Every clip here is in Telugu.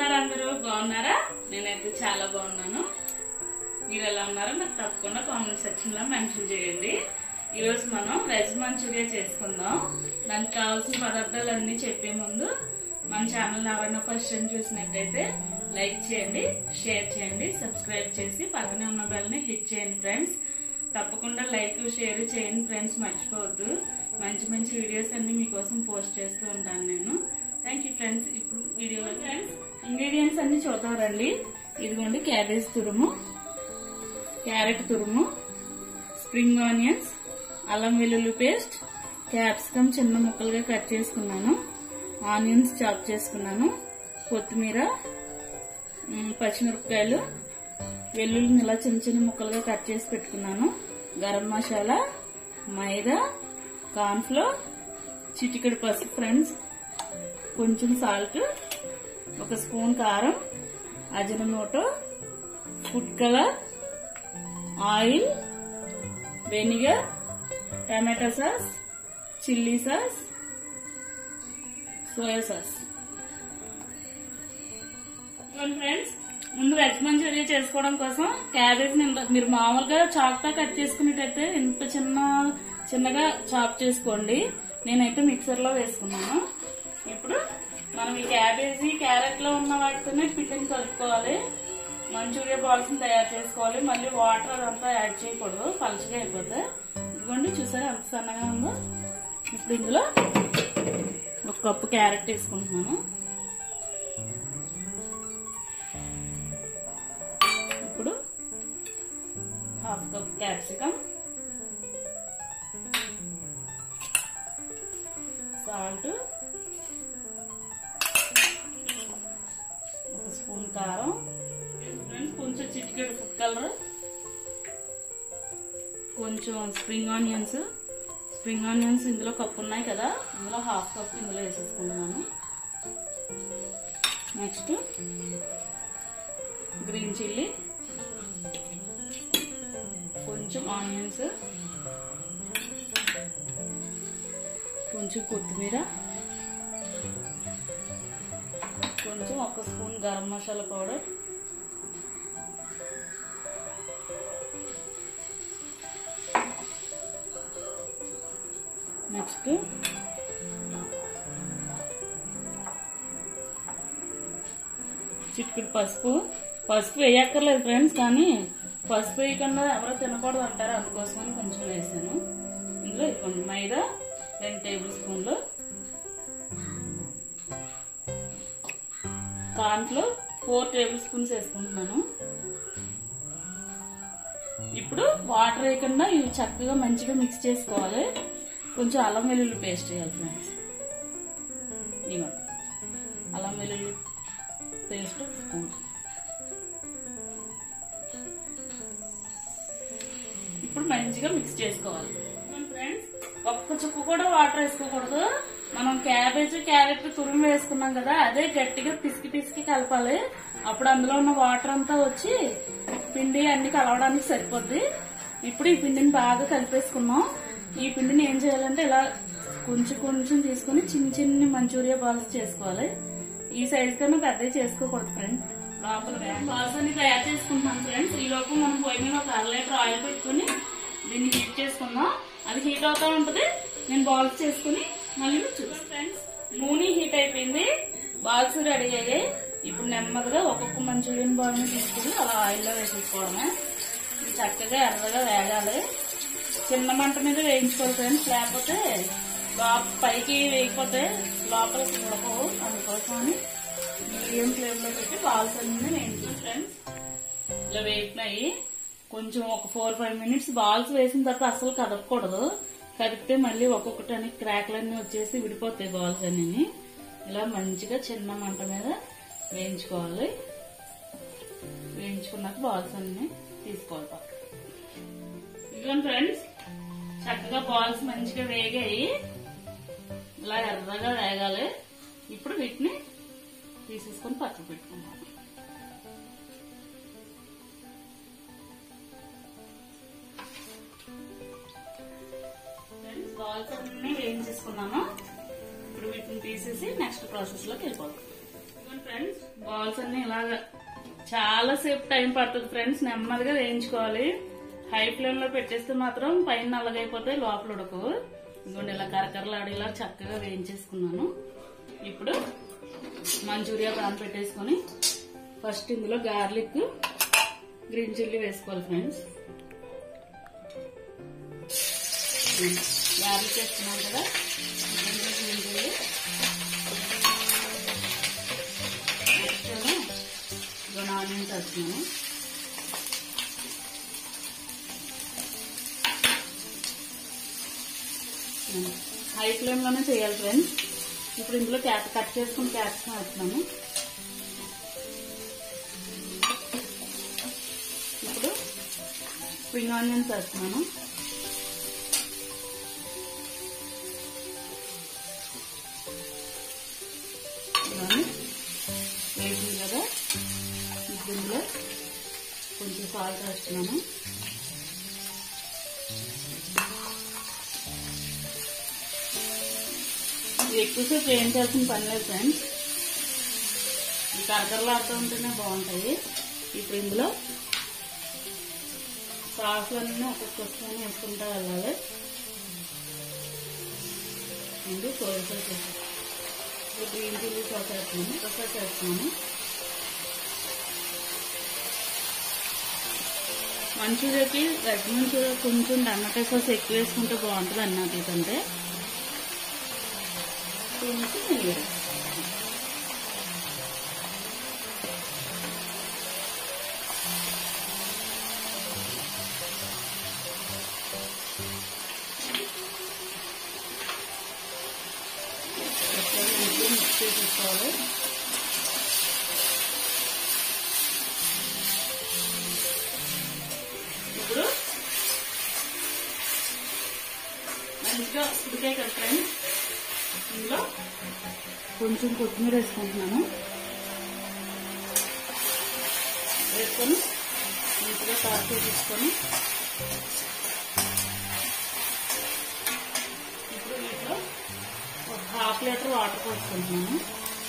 ఉన్నారు అందరూ బాగున్నారా నేనైతే చాలా బాగున్నాను మీరు ఎలా ఉన్నారో నాకు తప్పకుండా కామెంట్ సెక్షన్ లో మెన్షన్ చేయండి ఈ రోజు మనం వెజ్ మంచూరియా చేసుకుందాం దానికి కావాల్సిన పదార్థాలు అన్ని చెప్పే ముందు మన ఛానల్ ఎవరైనా ఫస్ట్ టైం చూసినట్టయితే లైక్ చేయండి షేర్ చేయండి సబ్స్క్రైబ్ చేసి పక్కనే ఉన్న బెల్ ని హిట్ చేయండి ఫ్రెండ్స్ తప్పకుండా లైక్ షేర్ చేయండి ఫ్రెండ్స్ మర్చిపోవద్దు మంచి మంచి వీడియోస్ అన్ని మీకోసం పోస్ట్ చేస్తూ ఉంటాను నేను థ్యాంక్ యూ ఫ్రెండ్స్ ఇప్పుడు వీడియోలో ఫ్రెండ్స్ ఇంగ్రీడియంట్స్ అన్ని చూద్దాం రండి ఇదిగోండి క్యాబేజ్ తురుము క్యారెట్ తురుము స్ప్రింగ్ ఆనియన్స్ అల్లం వెల్లుల్లి పేస్ట్ క్యాప్సికమ్ చిన్న ముక్కలుగా కట్ చేసుకున్నాను ఆనియన్స్ చాప్ చేసుకున్నాను కొత్తిమీర ఉమ్, పచ్చిమిరపకాయలు వెల్లుల్లిని ఇలా చిన్న చిన్న ముక్కలుగా కట్ చేసి పెట్టుకున్నాను గరం మసాలా మైదా కార్న్ఫ్లోర్ చిటికెడు పసుపు ఫ్రెండ్స్ కొంచెం సాల్ట్ ఒక స్పూన్ కారం Ajinomoto food colour oil vinegar tomato sauce chilli sauce soya sauce friends ముందు వెజ్ మంచూరియా చేసుకోవడం కోసం క్యాబేజ్ మీరు మామూలుగా చాక్ తో కట్ చేసుకునేటైతే ఇంత చిన్న చిన్నగా చాప్ చేసుకోండి నేనైతే మిక్సర్ లో వేసుకున్నాను ఇప్పుడు మనం ఈ క్యాబేజీ క్యారెట్ లో ఉన్న వాటితోనే పిండిని కలుపుకోవాలి మంచూరియా బాల్స్ తయారు చేసుకోవాలి మళ్ళీ వాటర్ అదంతా యాడ్ చేయకూడదు పలుచగా అయిపోతే ఇదిగోండి చూసారా ఎంత సన్నగా ఉందో ఇప్పుడు ఇందులో ఒక కప్పు క్యారెట్ వేసుకుంటున్నాను ఇప్పుడు హాఫ్ కప్ క్యాప్సికమ్ సాల్ట్ ఒక స్పూన్ కారం ఫ్రెండ్స్ కొంచెం చిటికెడు ఫుడ్ కలర్ కొంచెం స్ప్రింగ్ ఆనియన్స్ స్ప్రింగ్ ఆనియన్స్ ఇందులో కప్పు ఉన్నాయి కదా ఇందులో హాఫ్ కప్ ఇందులో వేసేసుకుంటున్నాను నెక్స్ట్ గ్రీన్ చిల్లీ కొంచెం ఆనియన్స్ కొంచెం కొత్తిమీర కొంచెం ఒక స్పూన్ గరం మసాలా పౌడర్ నెక్స్ట్ చిటికెడు పసుపు పసుపు వేయక్కర్లేదు ఫ్రెండ్స్ కానీ పసుపు వేయకుండా ఎవరో తినకూడదు అంటారు అందుకోసమని కొంచెం వేసాను ఇందులో ఇదిగోండి మైదా రెండు టేబుల్ స్పూన్లు కార్న్ఫ్లో ఫోర్ టేబుల్ స్పూన్స్ వేసుకుంటున్నాను ఇప్పుడు వాటర్ వేయకుండా ఇవి చక్కగా మంచిగా మిక్స్ చేసుకోవాలి కొంచెం అల్లం వెల్లుల్లి పేస్ట్ వేయాలి ఫ్రెండ్స్ ఇవ్వండి అల్లం వెల్లుల్లి పేస్ట్ స్పూన్ ఇప్పుడు మంచిగా మిక్స్ చేసుకోవాలి ఫ్రెండ్స్ ఒక్క చుక్క కూడా వాటర్ వేసుకోకూడదు మనం క్యాబేజ్ క్యారెట్ తురుము వేసుకున్నాం కదా అదే గట్టిగా పిసికి పిసికి కలపాలి అప్పుడు అందులో ఉన్న వాటర్ అంతా వచ్చి పిండి అన్ని కలవడానికి సరిపోద్ది ఇప్పుడు ఈ పిండిని బాగా కలిపేసుకున్నాం ఈ పిండిని ఏం చేయాలంటే ఇలా కొంచెం కొంచెం తీసుకుని చిన్న చిన్న మంచూరియా బాల్స్ చేసుకోవాలి ఈ సైజ్ కన్నా పెద్దవి చేసుకోకూడదు ఫ్రెండ్ లోపల బాల్స్ అన్ని తయారు చేసుకుంటున్నాం ఫ్రెండ్స్ ఈ లోపు మనం పొయ్యి మీద ఒక అర లీటర్ ఆయిల్ పెట్టుకుని దీన్ని హీట్ చేసుకుందాం అది హీట్ అవుతా ఉంటది నేను బాల్స్ చేసుకుని మళ్ళీ మీకు చూస్తాను ఫ్రెండ్స్ నూనె హీట్ అయిపోయింది బాల్స్ రెడీ అయ్యాయి ఇప్పుడు నెమ్మదిగా ఒక్కొక్క మంచూరియన్ బాల్ ని తీసుకుని అలా ఆయిల్లో వేసేసుకోవడమే ఇది చక్కగా ఎర్రగా వేగాలి చిన్న మంట మీద వేయించుకోవాలి ఫ్రెండ్స్ లేకపోతే లోప పైకి వేయకపోతే లోపల ఉడకవు అందుకోసమని మీడియం ఫ్లేమ్ లో పెట్టి బాల్స్ అన్ని వేయించాలి ఫ్రెండ్స్ ఇలా వేగుతున్నాయి కొంచెం ఒక ఫోర్ ఫైవ్ మినిట్స్ బాల్స్ వేసిన తర్వాత అసలు కదపకూడదు కదిపితే మళ్ళీ ఒక్కొక్కటి అని క్రాక్లన్నీ వచ్చేసి విడిపోతాయి బాల్స్ అన్ని ఇలా మంచిగా చిన్న మంట మీద వేయించుకోవాలి వేయించుకున్నాక బాల్స్ అన్ని తీసుకోవాలి పక్కన. ఇదిగోండి ఫ్రెండ్స్ చక్కగా బాల్స్ మంచిగా వేగాయి ఇలా ఎర్రగా వేగాలి ఇప్పుడు వీటిని తీసేసుకొని పక్కన పెట్టుకుందాం ఫ్రెండ్స్ బాల్స్ అన్ని వేయించేసుకున్నాను ఇప్పుడు వీటిని తీసేసి నెక్స్ట్ ప్రాసెస్ లోకి వెళ్ళిపోతాం ఫ్రెండ్స్ బాల్స్ అన్ని ఇలాగ చాలా సేపు టైం పడుతుంది ఫ్రెండ్స్ నెమ్మదిగా వేయించుకోవాలి హై ఫ్లేమ్ లో పెట్టేస్తే మాత్రం పైన నల్లగైపోతాయి లోపల ఉడకవు ఇంకోండి ఇలా కరకరలాడి ఇలా చక్కగా వేయించేసుకున్నాను ఇప్పుడు మంచూరియా పాన్ పెట్టేసుకొని ఫస్ట్ ఇందులో గార్లిక్ గ్రీన్ చిల్లీ వేసుకోవాలి ఫ్రెండ్స్ గార్లిక్ వేసుకున్నాం కదా ఇందులో గ్రీన్ చిల్లీ నెక్స్ట్ ఇదిగో ఆనియన్స్ వేస్తున్నాను హై ఫ్లేమ్ లోనే చేయాలి ఫ్రెండ్స్ ఇప్పుడు ఇందులో క్యాప్ కట్ చేసుకుని క్యాప్సికం వేస్తున్నాను ఇప్పుడు స్ప్రింగ్ ఆనియన్స్ వేస్తున్నాను ఇవన్నీ వేసింది కదా ఇప్పుడు ఇందులో కొంచెం సాల్ట్ వేస్తున్నాను ఇది ఎక్కువసేపు వేయించాల్సిన పని లేదు ఫ్రెండ్స్ ఈ కరకరలాడుతూ ఉంటేనే బాగుంటాయి ఇప్పుడు ఇందులో సాసులన్నీ ఒక్కొక్క స్పూన్ వేసుకుంటా వెళ్ళాలి ముందు సోయా సాస్ వేస్తాను గ్రీన్ చిల్లీ సాస్ వేస్తున్నాను సాస్ వేస్తున్నాను మంచూరియాకి వెజ్ మంచూరియా కొంచెం టమాటా సాస్ ఎక్కువ వేసుకుంటే బాగుంటుంది అన్నది కంటే కొంచెం నెయ్యి ఒకసారి మంచిగా మిక్స్ చేసేసుకోవాలి ఇప్పుడు మంచిగా ఉడికాయి కదా ఫ్రెండ్స్ ఇందులో కొంచెం కొత్తిమీర వేసుకుంటున్నాను వేసుకొని మంచిగా టాస్ తీసుకొని ఇప్పుడు వీటిలో ఒక హాఫ్ లీటర్ వాటర్ పోసుకుంటున్నాను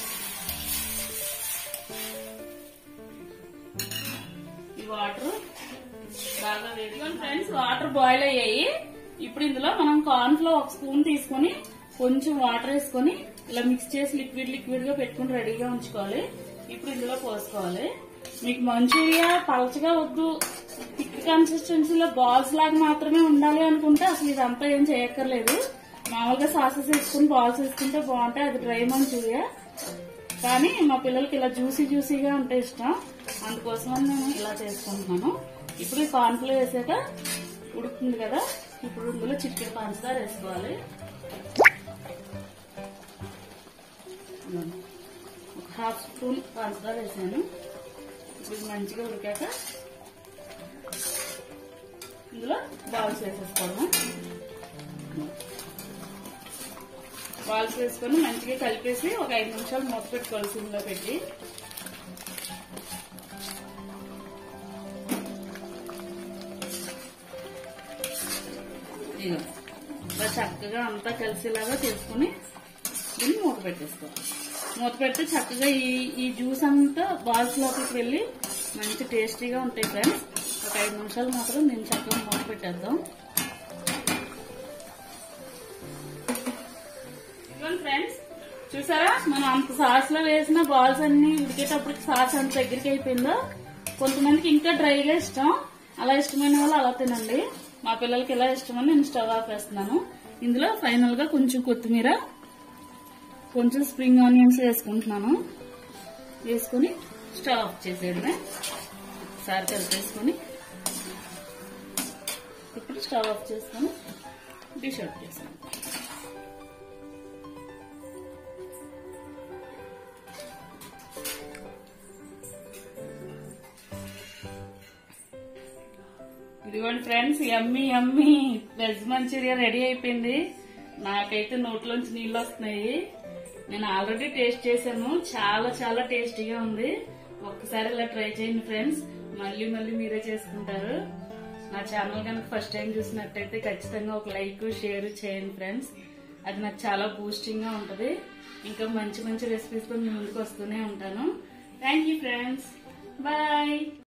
ఈ వాటర్ బాగా వేడిగా ఫ్రెండ్స్ వాటర్ బాయిల్ అయ్యాయి ఇప్పుడు ఇందులో మనం కార్న్ ఫ్లో ఒక స్పూన్ తీసుకొని కొంచెం వాటర్ వేసుకొని ఇలా మిక్స్ చేసి లిక్విడ్ లిక్విడ్ గా పెట్టుకుని రెడీగా ఉంచుకోవాలి ఇప్పుడు ఇందులో పోసుకోవాలి మీకు మంచూరియా పలచగా వద్దు థిక్ కన్సిస్టెన్సీలో బాల్స్ లాగా మాత్రమే ఉండాలి అనుకుంటే అసలు ఇదంతా ఏం చేయక్కర్లేదు మామూలుగా సాసెస్ వేసుకుని బాల్స్ వేసుకుంటే బాగుంటాయి అది డ్రై మంచూరియా కానీ మా పిల్లలకి ఇలా జ్యూసీ జ్యూసీగా ఉంటే ఇష్టం అందుకోసం నేను ఇలా చేసుకుంటున్నాను ఇప్పుడు ఈ కార్న్ఫ్లో వేసాక ఉడుకుతుంది కదా ఇప్పుడు ఇందులో చిటికెడు పంచదార వేసుకోవాలి ఒక హాఫ్ స్పూన్ పంచదార వేసాను ఇప్పుడు ఇది మంచిగా ఉడికాక ఇందులో బాల్స్ వేసేసుకోవడం బాల్స్ వేసుకొని మంచిగా కలిపేసి ఒక ఐదు నిమిషాలు మూత పెట్టుకోవాలి సిమ్లో పెట్టి ఇదిగో ఇలా చక్కగా అంతా కలిసేలాగా చేసుకుని దీన్ని మూత పెట్టేసుకోవాలి మూత పెడితే చక్కగా ఈ ఈ జ్యూస్ అంతా బాల్స్ లోపలికి వెళ్ళి మంచి టేస్టీగా ఉంటాయి ఫ్రెండ్స్ ఒక ఐదు నిమిషాలు మాత్రం నేను చక్కగా మూత పెట్టేద్దాం ఇదిగోండి ఫ్రెండ్స్ చూసారా మనం అంత సాస్ లో వేసిన బాల్స్ అన్ని ఉడికేటప్పుడు సాస్ అంత దగ్గరికి అయిపోయిందో కొంతమందికి ఇంకా డ్రైగా ఇష్టం అలా ఇష్టమైన వాళ్ళు అలా తినండి మా పిల్లలకి ఎలా ఇష్టమని నేను స్టవ్ ఆఫ్ వేస్తున్నాను ఇందులో ఫైనల్ గా కొంచెం కొత్తిమీర కొంచెం స్ప్రింగ్ ఆనియన్స్ వేసుకుంటున్నాను వేసుకుని స్టవ్ ఆఫ్ చేసేయడమే ఒకసారి కలిపేసుకొని ఇప్పుడు స్టవ్ ఆఫ్ చేసుకొని డిష్ అవుట్ చేసాను ఇదిగోండి friends yummy yummy veg manchuria ready అయిపోయింది నాకైతే నోట్లోంచి నీళ్ళు వస్తున్నాయి నేను ఆల్రెడీ టేస్ట్ చేశాను చాలా చాలా టేస్టీగా ఉంది ఒక్కసారి ఇలా ట్రై చేయండి ఫ్రెండ్స్ మళ్ళీ మళ్ళీ మీరే చేసుకుంటారు నా ఛానల్ కనుక ఫస్ట్ టైం చూసినట్టయితే ఖచ్చితంగా ఒక లైక్ షేర్ చేయండి ఫ్రెండ్స్ అది నాకు చాలా బూస్టింగ్ గా ఉంటది ఇంకా మంచి మంచి రెసిపీస్తో మీ ముందుకు వస్తూనే ఉంటాను థ్యాంక్ యూ ఫ్రెండ్స్ బాయ్